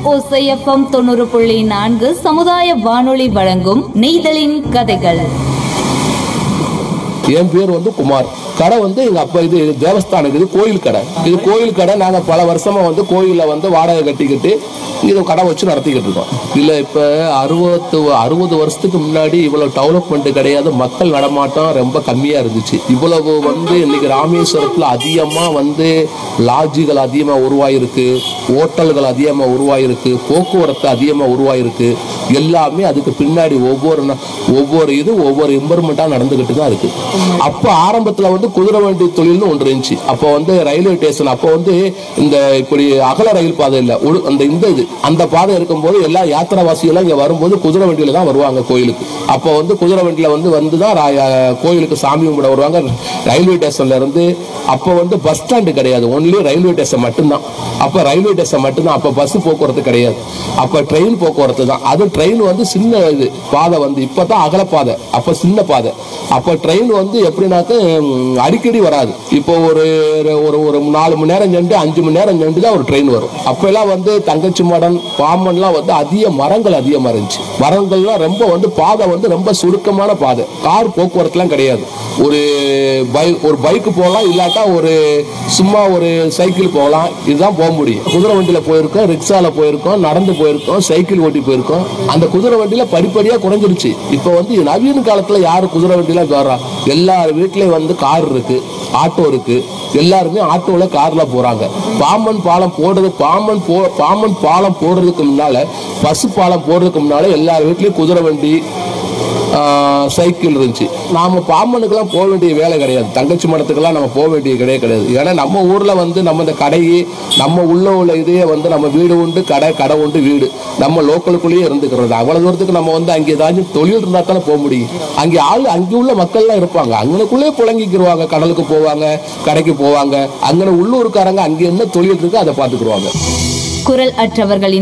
கடலோசை FM தொண்ணூறு புள்ளி நான்கு சமுதாய வானொலி வழங்கும் நெய்தலின் கதைகள் என் பேர் வந்து குமார் கடை வந்து எங்க அப்பா இது தேவஸ்தானம் இது கோயில் கடை இது கோயில் கடை நாங்க பல வருஷமா வந்து கோயில்ல வந்து வாடகை கட்டிக்கிட்டு இது கடை வச்சு நடத்திக்கிட்டு இருக்கோம் இல்ல இப்ப அறுபத்து அறுபது வருஷத்துக்கு முன்னாடி இவ்வளவு டெவலப்மெண்ட் கிடையாது மக்கள் நடமாட்டம் ரொம்ப கம்மியா இருந்துச்சு இவ்வளவு வந்து இன்னைக்கு ராமேஸ்வரத்துல அதிகமா வந்து லாட்ஜுகள் அதிகமா உருவாயிருக்கு ஹோட்டல்கள் அதிகமா உருவாயிருக்கு போக்குவரத்து அதிகமா உருவாயிருக்கு எல்லாமே அதுக்கு பின்னாடி ஒவ்வொரு ந- ஒவ்வொரு இது ஒவ்வொரு இம்ப்ரூவ்மெண்டா நடந்துகிட்டு தான் இருக்கு அப்ப ஆரம்பத்துல வந்து குதிரை வண்டி தொழில்னு ஒன்று இருந்துச்சு அப்போ வந்து ரயில்வே ஸ்டேஷன் அப்போ வந்து இந்த இப்படி அகல ரயில் பாதை இல்ல ஒரு- அந்த இந்த இது அந்த பாதை இருக்கும்போது எல்லா யாத்திராவாசிகளும் இங்க வரும்போது குதிரை வண்டியில தான் வருவாங்க கோயிலுக்கு அப்போ வந்து குதிரை வண்டியில வந்து வந்து தான் ரா- கோயிலுக்கு சாமி கும்பிட வருவாங்க ரயில்வே ஸ்டேஷன்ல இருந்து அப்போ வந்து பஸ் ஸ்டாண்டு கிடையாது ஒன்லி ரயில்வே ஸ்டேஷன் மட்டும்தான் அப்போ ரயில்வே ஸ்டேஷன் மட்டும்தான் அப்போ பஸ் போக்குவரத்து கிடையாது அப்போ ட்ரெயின் போக்குவரத்து தான் அது ட்ரெயின் வந்து சின்ன இது பாதை வந்து இப்போ தான் அகல பாதை அப்போ சின்ன பாதை அப்போ ட்ரெயின் வந்து எப்படின்னாக்க ம், அடிக்கடி வராது இப்போ ஒரு ஒரு ஒரு நாலு மணி நேரம் சென்று அஞ்சு மணி நேரம் சென்று தான் ஒரு ட்ரெயின் வரும் அப்போல்லாம் வந்து தங்கச்சி மடம் பாம்பன்லாம் வந்து அதிக மரங்கள் அதிகமாக இருந்துச்சு மரங்கள்லாம் ரொம்ப வந்து பாதை வந்து ரொம்ப சுருக்கமான பாதை கார் போக்குவரத்துலாம் கிடையாது ஒரு பைக் ஒரு பைக்கு போகலாம் இல்லாட்டா ஒரு சும்மா ஒரு சைக்கிள் போகலாம் இதுதான் போக முடியும் குதிரை வண்டியில போயிருக்கோம் ரிக்ஷால போயிருக்கோம் நடந்து போயிருக்கோம் சைக்கிள் ஓட்டி போயிருக்கோம் அந்த குதிரை வண்டியில படிப்படியா குறைஞ்சிருச்சு இப்போ வந்து நவீன காலத்துல யாரு குதிரை வண்டியில வர்றா எல்லார் வீட்லயும் வந்து கார் இருக்கு ஆட்டோ இருக்கு எல்லாருமே ஆட்டோல கார்ல போறாங்க பாம்பன் பாலம் போடுறது பாம்பன் போ பாம்பன் பாலம் போடுறதுக்கு முன்னால பசு பாலம் போடுறதுக்கு முன்னால எல்லார் வீட்லயும் குதிரை வண்டி ஆஹ் சைக்கிள் இருந்துச்சு நாம பாம்பனுக்கெல்லாம் போக வேண்டிய வேலை கிடையாது தங்கச்சி மடத்துக்கெல்லாம் நம்ம போக வேண்டிய கிடையாது கிடையாது ஏன்னா நம்ம ஊர்ல வந்து நம்ம இந்த கடையை நம்ம உள்ள உள்ள இதையே வந்து நம்ம வீடு உண்டு கடை கடை உண்டு வீடு நம்ம லோக்கலுக்குள்ளேயே இருந்துக்கிறது அவ்வளவு தூரத்துக்கு நம்ம வந்து அங்கே ஏதாச்சும் தொழில் இருந்தா தானே போக முடியும் அங்கே ஆள் அங்கே உள்ள மக்கள்லாம் இருப்பாங்க அங்கனுக்குள்ளே புழங்கிக்கிருவாங்க கடலுக்கு போவாங்க கடைக்கு போவாங்க அங்கே உள்ளூர்காரங்க அங்கே என்ன தொழில் இருக்கோ அதை பார்த்துக்குருவாங்க குரல் அற்றவர்களின்